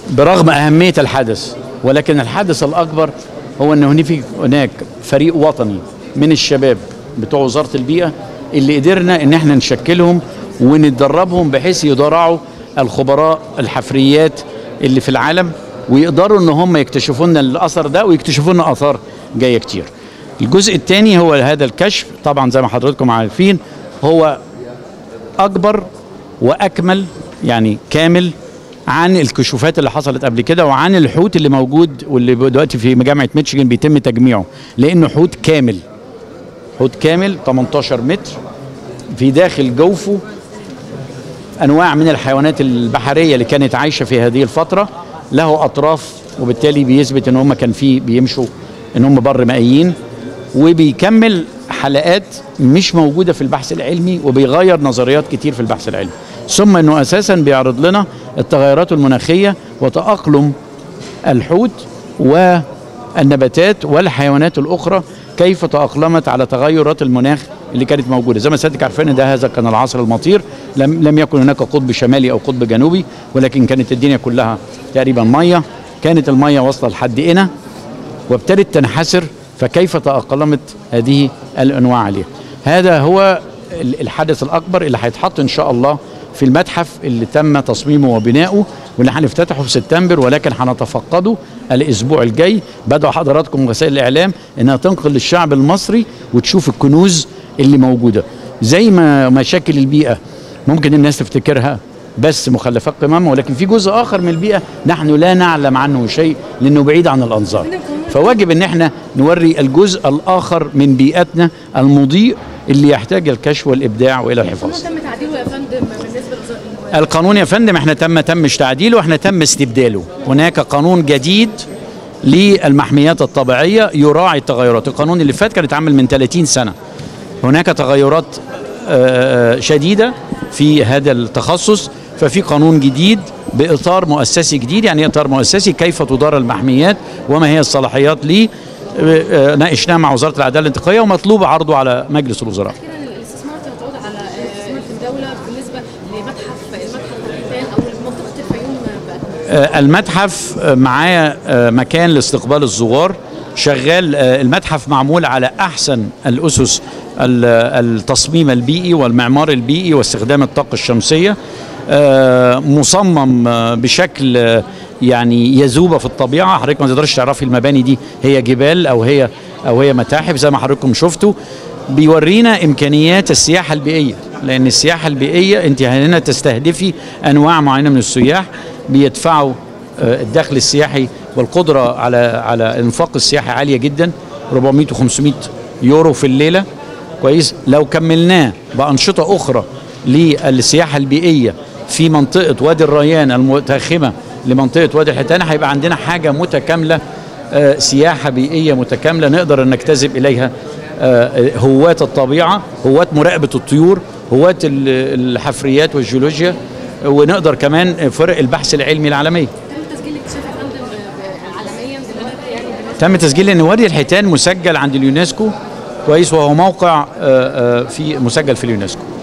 برغم أهمية الحدث ولكن الحدث الأكبر هو أن هناك هناك فريق وطني من الشباب بتوع وزارة البيئة اللي قدرنا ان احنا نشكلهم وندربهم بحيث يدرعوا الخبراء الحفريات اللي في العالم ويقدروا ان هم يكتشفوا لنا الاثر ده ويكتشفوا لنا اثار جايه كتير. الجزء الثاني هو هذا الكشف طبعا زي ما حضراتكم عارفين هو اكبر واكمل يعني كامل عن الكشوفات اللي حصلت قبل كده وعن الحوت اللي موجود واللي دلوقتي في جامعه ميتشيجن بيتم تجميعه لانه حوت كامل حوت كامل 18 متر في داخل جوفه انواع من الحيوانات البحريه اللي كانت عايشه في هذه الفتره له اطراف وبالتالي بيثبت ان هم كان في بيمشوا ان هم بر مائيين وبيكمل حلقات مش موجوده في البحث العلمي وبيغير نظريات كتير في البحث العلمي ثم انه اساسا بيعرض لنا التغيرات المناخيه وتاقلم الحوت والنباتات والحيوانات الاخرى كيف تأقلمت على تغيرات المناخ اللي كانت موجوده زي ما سيادتك عارفين ده هذا كان العصر المطير لم لم يكن هناك قطب شمالي او قطب جنوبي ولكن كانت الدنيا كلها تقريبا ميه كانت الميه واصله لحد هنا وابتدت تنحسر فكيف تأقلمت هذه الانواع عليها هذا هو الحدث الاكبر اللي هيتحط ان شاء الله في المتحف اللي تم تصميمه وبناؤه واللي هنفتتحه في سبتمبر ولكن هنتفقده الاسبوع الجاي بدأوا حضراتكم وسائل الاعلام انها تنقل للشعب المصري وتشوف الكنوز اللي موجوده زي ما مشاكل البيئه ممكن الناس تفتكرها بس مخلفات قمامه ولكن في جزء اخر من البيئه نحن لا نعلم عنه شيء لانه بعيد عن الانظار فواجب ان احنا نوري الجزء الاخر من بيئتنا المضيء اللي يحتاج الكشف والابداع والى الحفاظ تم تعديله يا فندم بالنسبه للمواد القانون يا فندم احنا تم تمش تعديله واحنا تم استبداله هناك قانون جديد للمحميات الطبيعيه يراعي التغيرات القانون اللي فات كان اتعمل من 30 سنه هناك تغيرات آه، شديده في هذا التخصص ففي قانون جديد باطار مؤسسي جديد يعني اطار مؤسسي كيف تدار المحميات وما هي الصلاحيات ليه آه، آه، ناقشناه مع وزاره العداله الانتقاليه ومطلوب عرضه على مجلس الوزراء اخيرا الاستثمار تعود على استثمار في الدوله بالنسبه لمتحف المتحف الحيتان او منطقه الفيوم بقى آه، المتحف آه، معاه آه، مكان لاستقبال الزوار شغال آه، المتحف معمول على احسن الاسس ال- التصميم البيئي والمعمار البيئي واستخدام الطاقه الشمسيه آه، مصمم آه، بشكل آه، يعني يذوب في الطبيعه حضرتك ما تقدرش تعرفي المباني دي هي جبال او هي او هي متاحف زي ما حضراتكم شفتوا بيورينا امكانيات السياحه البيئيه لان السياحه البيئيه انت هنا تستهدفي انواع معينه من السياح بيدفعوا آه، الدخل السياحي والقدره على على انفاق السياحي عاليه جدا 400 و500 يورو في الليله كويس لو كملناه بانشطه اخرى للسياحه البيئيه في منطقه وادي الريان المتاخمه لمنطقه وادي الحيتان هيبقى عندنا حاجه متكامله آه، سياحه بيئيه متكامله نقدر ان نجتذب اليها آه، هواة الطبيعه هواة مراقبه الطيور هواة ال- الحفريات والجيولوجيا ونقدر كمان فرق البحث العلمي العالميه تم تسجيل الاكتشاف يا فندم آه، عالميا دلوقتي يعني بالنسبه تم تسجيل ان وادي الحيتان مسجل عند اليونسكو كويس وهو موقع آه، آه، في مسجل في اليونسكو